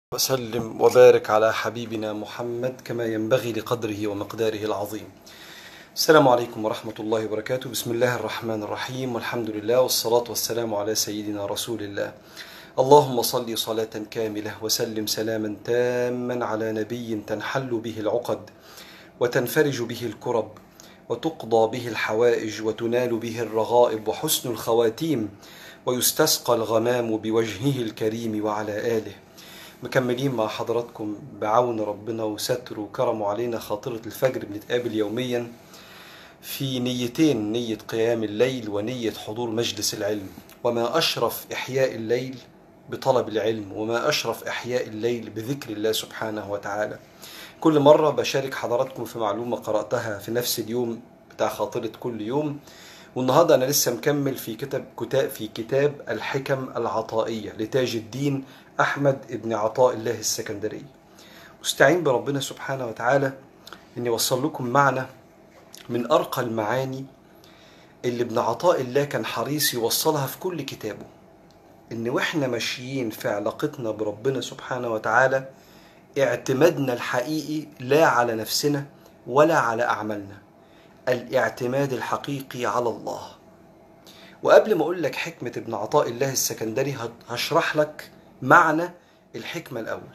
وسلم وبارك على حبيبنا محمد كما ينبغي لقدره ومقداره العظيم السلام عليكم ورحمة الله وبركاته بسم الله الرحمن الرحيم والحمد لله والصلاة والسلام على سيدنا رسول الله اللهم صل صلاة كاملة وسلم سلاما تاما على نبي تنحل به العقد وتنفرج به الكرب وتقضى به الحوائج وتنال به الرغائب وحسن الخواتيم ويستسقى الغمام بوجهه الكريم وعلى آله مكملين مع حضراتكم بعون ربنا وستره وكرمه علينا خاطرة الفجر بنتقابل يوميا في نيتين نية قيام الليل ونية حضور مجلس العلم وما أشرف إحياء الليل بطلب العلم وما أشرف إحياء الليل بذكر الله سبحانه وتعالى كل مرة بشارك حضراتكم في معلومة قرأتها في نفس اليوم بتاع خاطرة كل يوم والنهارده انا لسه مكمل في كتاب كتاب في كتاب الحكم العطائيه لتاج الدين احمد ابن عطاء الله السكندري مستعين بربنا سبحانه وتعالى ان يوصل لكم معنى من ارقى المعاني اللي ابن عطاء الله كان حريص يوصلها في كل كتابه ان واحنا ماشيين في علاقتنا بربنا سبحانه وتعالى اعتمادنا الحقيقي لا على نفسنا ولا على اعمالنا الاعتماد الحقيقي على الله وقبل ما اقول لك حكمه ابن عطاء الله السكندري هشرح لك معنى الحكمه الاول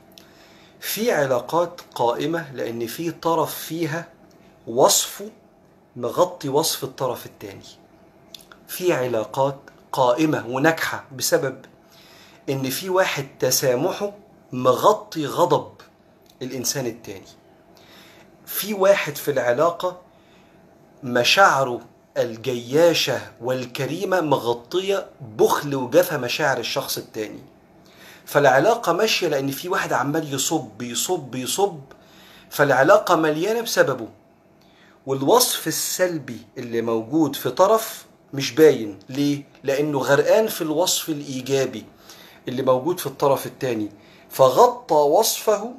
في علاقات قائمه لان في طرف فيها وصفه مغطي وصف الطرف الثاني في علاقات قائمه وناجحه بسبب ان في واحد تسامحه مغطي غضب الانسان الثاني في واحد في العلاقه مشاعره الجياشة والكريمة مغطية بخل وجفا مشاعر الشخص التاني فالعلاقة ماشية لأن في واحد عمال يصب يصب يصب فالعلاقة مليانة بسببه والوصف السلبي اللي موجود في طرف مش باين ليه؟ لأنه غرقان في الوصف الإيجابي اللي موجود في الطرف التاني فغطى وصفه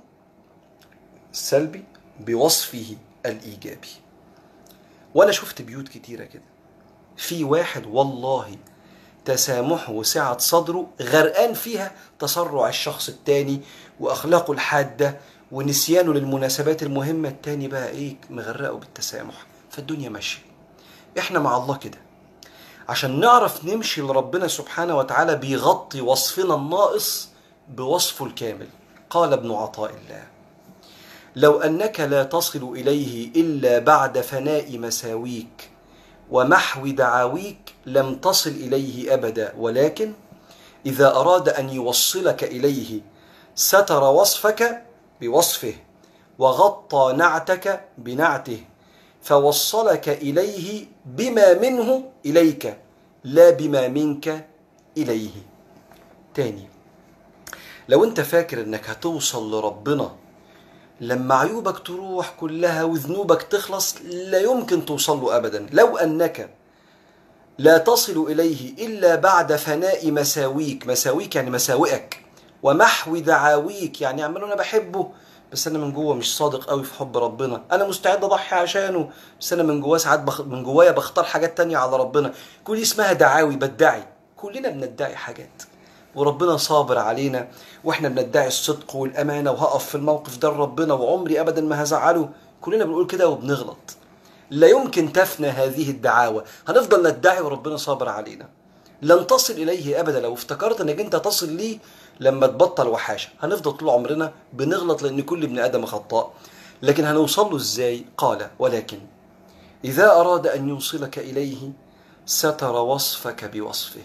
السلبي بوصفه الإيجابي وانا شفت بيوت كتيرة كده في واحد والله تسامحه وسعة صدره غرقان فيها تسرع الشخص التاني واخلاقه الحادة ونسيانه للمناسبات المهمة التاني بقى ايه مغرقه بالتسامح فالدنيا ماشية احنا مع الله كده عشان نعرف نمشي لربنا سبحانه وتعالى بيغطي وصفنا الناقص بوصفه الكامل قال ابن عطاء الله لو انك لا تصل اليه الا بعد فناء مساويك ومحو دعاويك لم تصل اليه ابدا ولكن اذا اراد ان يوصلك اليه ستر وصفك بوصفه وغطى نعتك بنعته فوصلك اليه بما منه اليك لا بما منك اليه تاني لو انت فاكر انك هتوصل لربنا لما عيوبك تروح كلها وذنوبك تخلص لا يمكن توصل له ابدا لو انك لا تصل اليه الا بعد فناء مساويك مساويك يعني مساوئك ومحو دعاويك يعني عمال انا بحبه بس انا من جوه مش صادق قوي في حب ربنا انا مستعد اضحي عشانه بس انا من جواه ساعات بخ... من جوايا بختار حاجات تانية على ربنا كل اسمها دعاوي بدعي كلنا بندعي حاجات وربنا صابر علينا واحنا بندعي الصدق والامانه وهقف في الموقف ده لربنا وعمري ابدا ما هزعله كلنا بنقول كده وبنغلط لا يمكن تفنى هذه الدعاوى هنفضل ندعي وربنا صابر علينا لن تصل اليه ابدا لو افتكرت انك انت تصل ليه لما تبطل وحاشه هنفضل طول عمرنا بنغلط لان كل ابن ادم خطاء لكن هنوصل له ازاي قال ولكن اذا اراد ان يوصلك اليه ستر وصفك بوصفه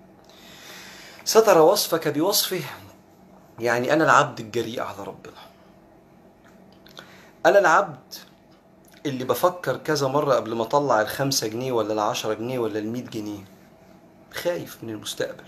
ستر وصفك بوصفه يعني أنا العبد الجريء على ربنا أنا العبد اللي بفكر كذا مرة قبل ما أطلع الخمسة جنيه ولا العشرة جنيه ولا المية جنيه خايف من المستقبل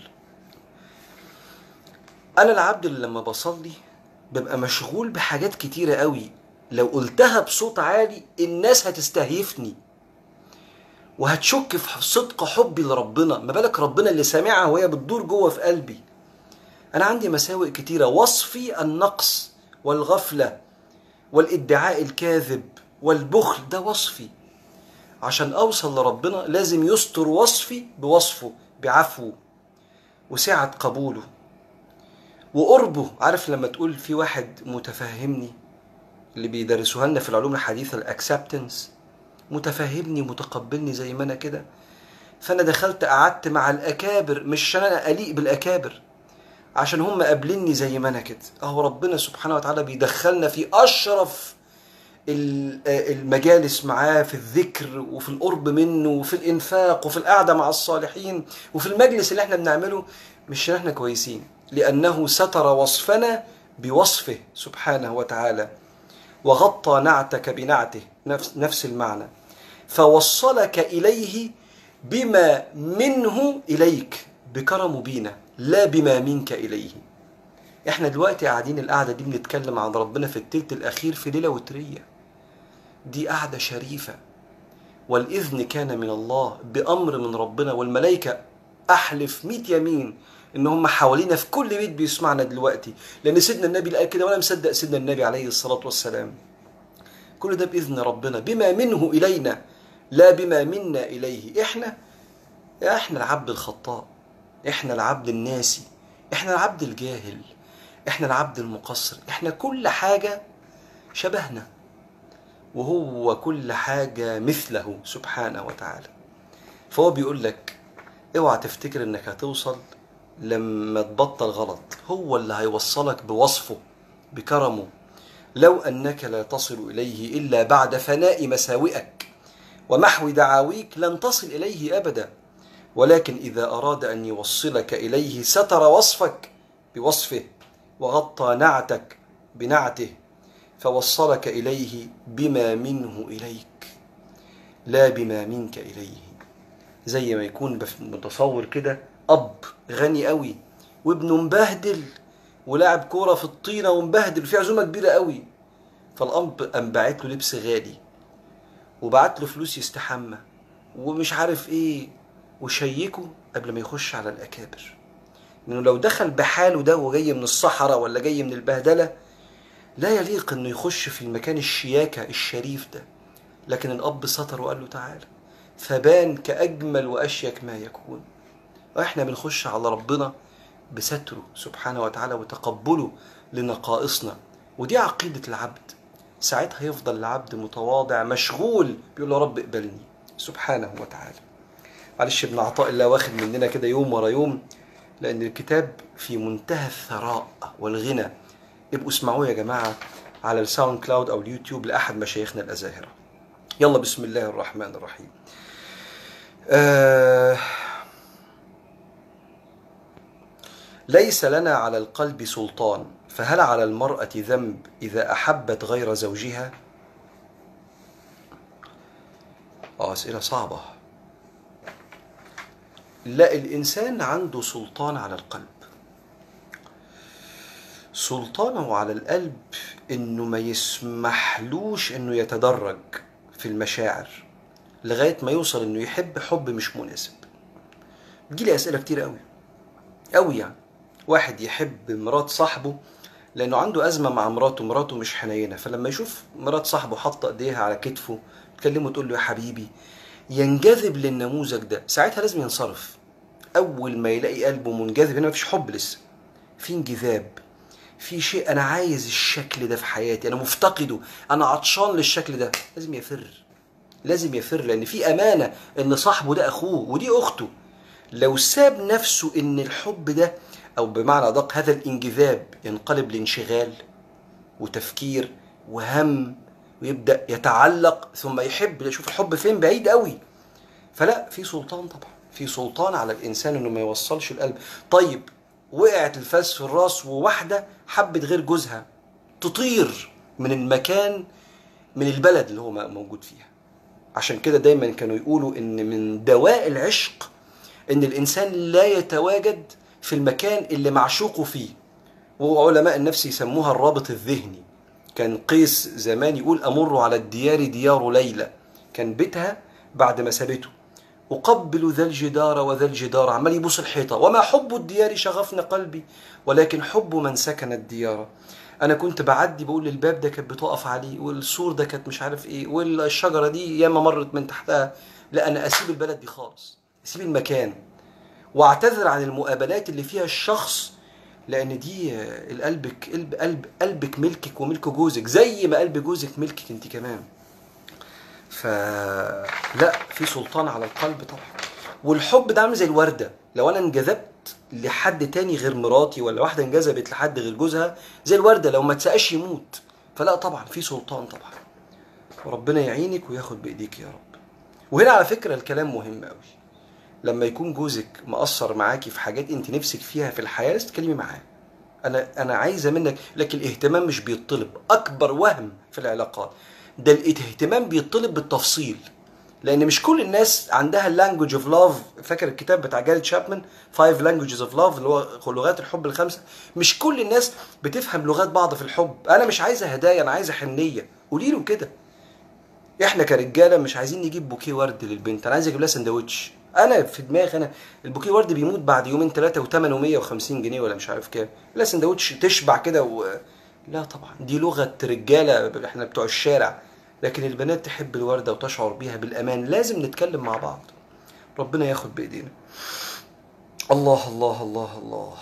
أنا العبد اللي لما بصلي ببقى مشغول بحاجات كتيرة قوي لو قلتها بصوت عالي الناس هتستهيفني وهتشك في صدق حبي لربنا ما بالك ربنا اللي سامعها وهي بتدور جوه في قلبي انا عندي مساوئ كتيره وصفي النقص والغفله والادعاء الكاذب والبخل ده وصفي عشان اوصل لربنا لازم يستر وصفي بوصفه بعفوه وسعه قبوله وقربه عارف لما تقول في واحد متفهمني اللي بيدرسوها لنا في العلوم الحديثة الاكسبتنس متفهمني متقبلني زي ما انا كده فانا دخلت قعدت مع الاكابر مش عشان انا اليق بالاكابر عشان هم قابليني زي ما انا كده اهو ربنا سبحانه وتعالى بيدخلنا في اشرف ال- المجالس معاه في الذكر وفي القرب منه وفي الانفاق وفي القعده مع الصالحين وفي المجلس اللي احنا بنعمله مش عشان احنا كويسين لانه ستر وصفنا بوصفه سبحانه وتعالى وغطى نعتك بنعته نفس نفس المعنى فوصلك اليه بما منه اليك بكرمه بينا لا بما منك اليه احنا دلوقتي قاعدين القعده دي بنتكلم عن ربنا في التلت الاخير في ليله وتريه دي قعده شريفه والاذن كان من الله بامر من ربنا والملائكه احلف ميت يمين ان هم حوالينا في كل بيت بيسمعنا دلوقتي لان سيدنا النبي اللي قال كده وانا مصدق سيدنا النبي عليه الصلاه والسلام كل ده باذن ربنا بما منه الينا لا بما منا اليه احنا احنا العبد الخطاء احنا العبد الناسي احنا العبد الجاهل احنا العبد المقصر احنا كل حاجه شبهنا وهو كل حاجه مثله سبحانه وتعالى فهو بيقول لك اوعى تفتكر انك هتوصل لما تبطل غلط هو اللي هيوصلك بوصفه بكرمه لو انك لا تصل اليه الا بعد فناء مساوئك ومحو دعاويك لن تصل اليه ابدا ولكن اذا اراد ان يوصلك اليه ستر وصفك بوصفه وغطى نعتك بنعته فوصلك اليه بما منه اليك لا بما منك اليه زي ما يكون بف- متصور كده اب غني قوي وابنه مبهدل ولاعب كوره في الطينه ومبهدل في عزومه كبيره قوي فالاب قام باعت له لبس غالي وبعت له فلوس يستحمى ومش عارف ايه وشيكه قبل ما يخش على الاكابر لانه لو دخل بحاله ده وجاي من الصحراء ولا جاي من البهدله لا يليق انه يخش في المكان الشياكه الشريف ده لكن الاب ستر وقال له تعالى فبان كاجمل واشيك ما يكون واحنا بنخش على ربنا بستره سبحانه وتعالى وتقبله لنقائصنا ودي عقيده العبد ساعتها يفضل العبد متواضع مشغول بيقول له رب اقبلني سبحانه وتعالى معلش ابن عطاء الله واخد مننا كده يوم ورا يوم لان الكتاب في منتهى الثراء والغنى ابقوا اسمعوه يا جماعه على الساوند كلاود او اليوتيوب لاحد مشايخنا الازاهره يلا بسم الله الرحمن الرحيم آه ليس لنا على القلب سلطان فهل على المرأة ذنب إذا أحبت غير زوجها؟ آه أسئلة صعبة لا الإنسان عنده سلطان على القلب سلطانه على القلب إنه ما يسمحلوش إنه يتدرج في المشاعر لغاية ما يوصل إنه يحب حب مش مناسب بتجيلي أسئلة كتير قوي قوي يعني واحد يحب مرات صاحبه لانه عنده ازمه مع مراته مراته مش حنينه فلما يشوف مرات صاحبه حاطه ايديها على كتفه تكلمه تقول له يا حبيبي ينجذب للنموذج ده ساعتها لازم ينصرف اول ما يلاقي قلبه منجذب هنا مفيش حب لسه في انجذاب في شيء انا عايز الشكل ده في حياتي انا مفتقده انا عطشان للشكل ده لازم يفر لازم يفر لان في امانه ان صاحبه ده اخوه ودي اخته لو ساب نفسه ان الحب ده او بمعنى ادق هذا الانجذاب ينقلب لانشغال وتفكير وهم ويبدا يتعلق ثم يحب يشوف الحب فين بعيد قوي فلا في سلطان طبعا في سلطان على الانسان انه ما يوصلش القلب طيب وقعت الفاس في الراس وواحده حبت غير جوزها تطير من المكان من البلد اللي هو موجود فيها عشان كده دايما كانوا يقولوا ان من دواء العشق ان الانسان لا يتواجد في المكان اللي معشوقه فيه وعلماء النفس يسموها الرابط الذهني كان قيس زمان يقول امر على الديار ديار ليلى كان بيتها بعد ما سابته أقبل ذا الجدار وذا الجدار عمال يبوس الحيطة وما حب الديار شغفنا قلبي ولكن حب من سكن الديار أنا كنت بعدي بقول الباب ده كانت بتقف عليه والسور ده كانت مش عارف إيه والشجرة دي ياما مرت من تحتها لا أنا أسيب البلد دي خالص أسيب المكان واعتذر عن المقابلات اللي فيها الشخص لان دي آه، القلبك قلب قلب قلبك ملكك وملك جوزك زي ما قلب جوزك ملكك انت كمان فلا في سلطان على القلب طبعا والحب ده عامل زي الورده لو انا انجذبت لحد تاني غير مراتي ولا واحده انجذبت لحد غير جوزها زي الورده لو ما تسقاش يموت فلا طبعا في سلطان طبعا وربنا يعينك وياخد بايديك يا رب وهنا على فكره الكلام مهم قوي لما يكون جوزك مقصر معاكي في حاجات انت نفسك فيها في الحياه لازم تتكلمي معاه انا انا عايزه منك لكن الاهتمام مش بيطلب اكبر وهم في العلاقات ده الاهتمام بيطلب بالتفصيل لان مش كل الناس عندها اللانجوج اوف لاف فاكر الكتاب بتاع جاري تشابمان فايف لانجوجز اوف لاف اللي هو لغات الحب الخمسه مش كل الناس بتفهم لغات بعض في الحب انا مش عايزه هدايا انا عايزه حنيه قولي له كده احنا كرجاله مش عايزين نجيب بوكيه ورد للبنت انا عايز اجيب لها سندوتش انا في دماغي انا البوكيه ورد بيموت بعد يومين ثلاثه وثمنه 150 جنيه ولا مش عارف كام لا سندوتش تشبع كده و... لا طبعا دي لغه رجاله احنا بتوع الشارع لكن البنات تحب الورده وتشعر بيها بالامان لازم نتكلم مع بعض ربنا ياخد بايدينا الله الله الله الله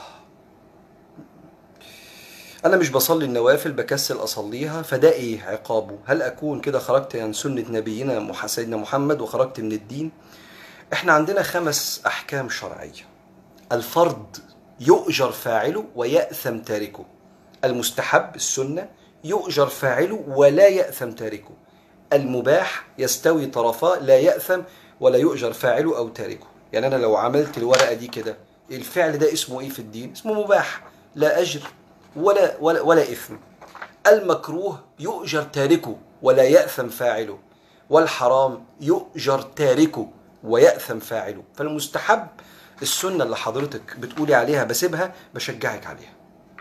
انا مش بصلي النوافل بكسل اصليها فده ايه عقابه هل اكون كده خرجت عن سنه نبينا مح- سيدنا محمد وخرجت من الدين احنا عندنا خمس احكام شرعيه الفرض يؤجر فاعله ويأثم تاركه المستحب السنه يؤجر فاعله ولا يأثم تاركه المباح يستوي طرفاه لا يأثم ولا يؤجر فاعله او تاركه يعني انا لو عملت الورقه دي كده الفعل ده اسمه ايه في الدين اسمه مباح لا اجر ولا ولا ولا اثم المكروه يؤجر تاركه ولا يأثم فاعله والحرام يؤجر تاركه ويأثم فاعله فالمستحب السنة اللي حضرتك بتقولي عليها بسيبها بشجعك عليها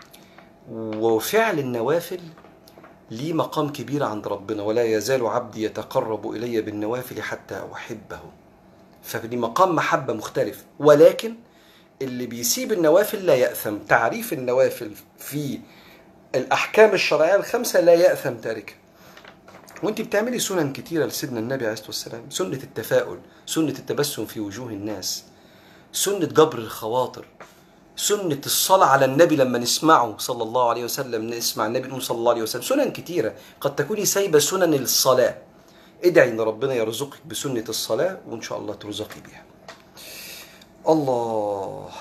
وفعل النوافل ليه مقام كبير عند ربنا ولا يزال عبدي يتقرب إلي بالنوافل حتى أحبه فليه مقام محبة مختلف ولكن اللي بيسيب النوافل لا يأثم تعريف النوافل في الأحكام الشرعية الخمسة لا يأثم تاركها وانت بتعملي سنن كتيرة لسيدنا النبي عليه الصلاة والسلام سنة التفاؤل سنة التبسم في وجوه الناس سنة جبر الخواطر سنة الصلاة على النبي لما نسمعه صلى الله عليه وسلم نسمع النبي نقول صلى الله عليه وسلم سنن كتيرة قد تكوني سايبة سنن الصلاة ادعي ان ربنا يرزقك بسنة الصلاة وان شاء الله ترزقي بها الله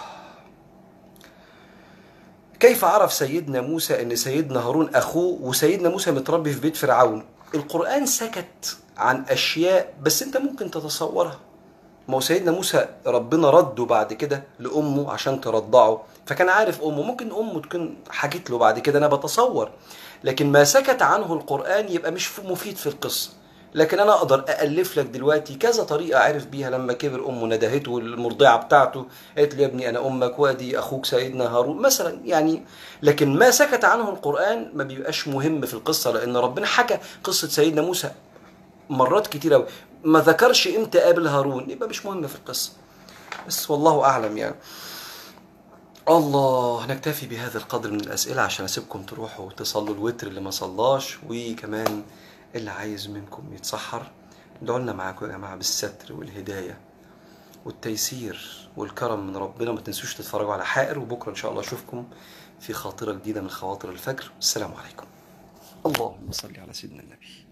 كيف عرف سيدنا موسى ان سيدنا هارون اخوه وسيدنا موسى متربي في بيت فرعون القرآن سكت عن اشياء بس انت ممكن تتصورها ما هو سيدنا موسى ربنا رده بعد كده لامه عشان ترضعه فكان عارف امه ممكن امه تكون حكت له بعد كده انا بتصور لكن ما سكت عنه القرآن يبقى مش مفيد في القصة لكن انا اقدر الف لك دلوقتي كذا طريقه عرف بيها لما كبر امه ندهته المرضعه بتاعته قالت له يا ابني انا امك وادي اخوك سيدنا هارون مثلا يعني لكن ما سكت عنه القران ما بيبقاش مهم في القصه لان ربنا حكى قصه سيدنا موسى مرات كتير قوي ما ذكرش امتى قابل هارون يبقى مش مهم في القصه بس والله اعلم يعني الله نكتفي بهذا القدر من الاسئله عشان اسيبكم تروحوا تصلوا الوتر اللي ما صلاش وكمان اللي عايز منكم يتسحر ادعوا لنا معاكم يا جماعه بالستر والهدايه والتيسير والكرم من ربنا ما تنسوش تتفرجوا على حائر وبكره ان شاء الله اشوفكم في خاطره جديده من خواطر الفجر السلام عليكم اللهم صل على سيدنا النبي